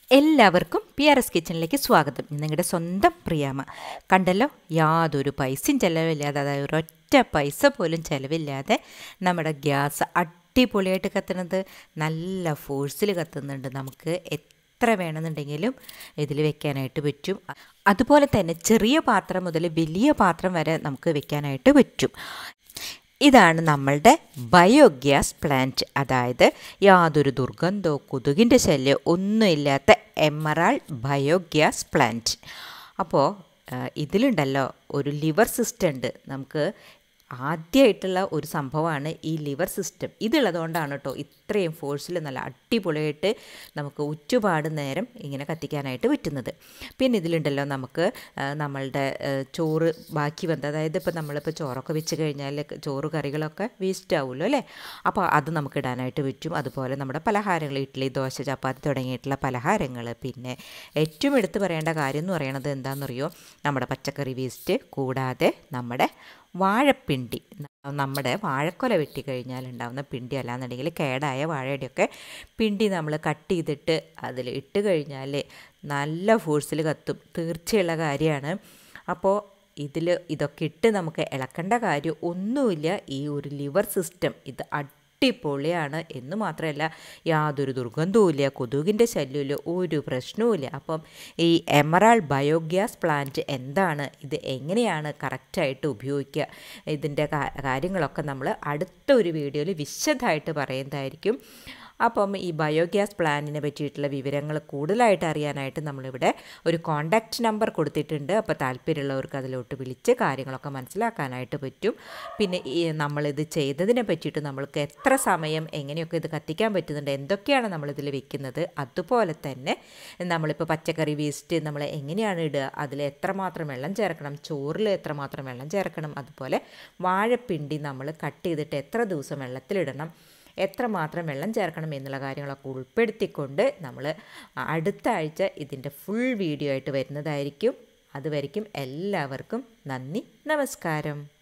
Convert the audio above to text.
എല്ലാവർക്കും P R S കിച്ചണിലേക്ക് സ്വാഗതം ഇന്ന് നിങ്ങളുടെ സ്വന്തം പ്രിയാമ കണ്ടല്ലോ യാതൊരു പൈസയും ചിലവില്ലാതെ അതായത് ഒരൊറ്റ പൈസ പോലും ചിലവില്ലാതെ നമ്മുടെ ഗ്യാസ് അടിപൊളിയായിട്ട് കത്തുന്നത് നല്ല ഫോഴ്സിൽ കത്തുന്നുണ്ട് നമുക്ക് എത്ര വേണമെന്നുണ്ടെങ്കിലും ഇതിൽ വെക്കാനായിട്ട് പറ്റും അതുപോലെ തന്നെ ചെറിയ പാത്രം മുതൽ വലിയ പാത്രം വരെ നമുക്ക് വെക്കാനായിട്ട് പറ്റും ഇതാണ് നമ്മളുടെ ബയോഗ്യാസ് പ്ലാന്റ് അതായത് യാതൊരു ദുർഗന്ധമോ കൊതുകിൻ്റെ ശല്യം ഒന്നുമില്ലാത്ത എമറാൾ ബയോഗ്യാസ് പ്ലാന്റ് അപ്പോൾ ഇതിലുണ്ടല്ലോ ഒരു ലിവർ സിസ്റ്റം ഉണ്ട് നമുക്ക് ആദ്യമായിട്ടുള്ള ഒരു സംഭവമാണ് ഈ ലിവർ സിസ്റ്റം ഇതുള്ളതുകൊണ്ടാണ് കേട്ടോ ഇത്രയും ഫോഴ്സിൽ നല്ല അടിപൊളിയായിട്ട് നമുക്ക് ഉറ്റുപാട് നേരം ഇങ്ങനെ കത്തിക്കാനായിട്ട് പറ്റുന്നത് പിന്നെ ഇതിലുണ്ടല്ലോ നമുക്ക് നമ്മളുടെ ചോറ് ബാക്കി വന്നത് അതായത് ഇപ്പോൾ നമ്മളിപ്പോൾ ചോറൊക്കെ വെച്ച് കഴിഞ്ഞാൽ ചോറ് കറികളൊക്കെ വേസ്റ്റ് ആവുമല്ലോ അല്ലേ അപ്പോൾ അത് നമുക്ക് ഇടാനായിട്ട് പറ്റും അതുപോലെ നമ്മുടെ പലഹാരങ്ങൾ ഇഡ്ഡലി ദോശ ചപ്പാത്തി തുടങ്ങിയിട്ടുള്ള പലഹാരങ്ങൾ പിന്നെ ഏറ്റവും എടുത്തു പറയേണ്ട കാര്യം എന്ന് പറയുന്നത് എന്താണെന്നറിയോ നമ്മുടെ പച്ചക്കറി വേസ്റ്റ് കൂടാതെ നമ്മുടെ വാഴപ്പിണ്ടി നമ്മുടെ വാഴക്കൊല വെട്ടിക്കഴിഞ്ഞാൽ ഉണ്ടാകുന്ന പിണ്ടി അല്ലാന്നുണ്ടെങ്കിൽ കേടായ വാഴയുടെയൊക്കെ പിണ്ടി നമ്മൾ കട്ട് ചെയ്തിട്ട് അതിൽ ഇട്ട് കഴിഞ്ഞാൽ നല്ല ഫോഴ്സിൽ കത്തും തീർച്ചയുള്ള കാര്യമാണ് അപ്പോൾ ഇതിൽ ഇതൊക്കെ ഇട്ട് നമുക്ക് ഇളക്കേണ്ട കാര്യം ഒന്നുമില്ല ഈ ഒരു ലിവർ സിസ്റ്റം ഇത് അടിപൊളിയാണ് എന്ന് മാത്രമല്ല യാതൊരു ദുർഗന്ധവുമില്ല കൊതുകിൻ്റെ ശല്യമില്ല ഒരു പ്രശ്നവുമില്ല അപ്പം ഈ എമറാൾ ബയോഗ്യാസ് പ്ലാന്റ് എന്താണ് ഇത് എങ്ങനെയാണ് കറക്റ്റായിട്ട് ഉപയോഗിക്കുക ഇതിൻ്റെ കാര്യങ്ങളൊക്കെ നമ്മൾ അടുത്ത ഒരു വീഡിയോയിൽ വിശദമായിട്ട് പറയുന്നതായിരിക്കും അപ്പം ഈ ബയോഗ്യാസ് പ്ലാനിനെ പറ്റിയിട്ടുള്ള വിവരങ്ങൾ കൂടുതലായിട്ട് അറിയാനായിട്ട് നമ്മളിവിടെ ഒരു കോണ്ടാക്റ്റ് നമ്പർ കൊടുത്തിട്ടുണ്ട് അപ്പോൾ താല്പര്യമുള്ളവർക്ക് അതിലോട്ട് വിളിച്ച് കാര്യങ്ങളൊക്കെ മനസ്സിലാക്കാനായിട്ട് പറ്റും പിന്നെ ഈ നമ്മളിത് ചെയ്തതിനെ പറ്റിയിട്ട് നമ്മൾക്ക് എത്ര സമയം എങ്ങനെയൊക്കെ ഇത് കത്തിക്കാൻ പറ്റുന്നുണ്ട് എന്തൊക്കെയാണ് നമ്മളിതിൽ വെക്കുന്നത് അതുപോലെ തന്നെ നമ്മളിപ്പോൾ പച്ചക്കറി വേസ്റ്റ് നമ്മൾ എങ്ങനെയാണ് ഇടുക അതിൽ എത്രമാത്രം വെള്ളം ചേർക്കണം ചോറിൽ എത്രമാത്രം വെള്ളം ചേർക്കണം അതുപോലെ വാഴപ്പിണ്ടി നമ്മൾ കട്ട് ചെയ്തിട്ട് എത്ര ദിവസം വെള്ളത്തിലിടണം എത്രമാത്രം വെള്ളം ചേർക്കണം എന്നുള്ള കാര്യങ്ങളൊക്കെ ഉൾപ്പെടുത്തിക്കൊണ്ട് നമ്മൾ അടുത്ത ആഴ്ച ഇതിൻ്റെ ഫുൾ വീഡിയോ ആയിട്ട് വരുന്നതായിരിക്കും അതുവരെയ്ക്കും എല്ലാവർക്കും നന്ദി നമസ്കാരം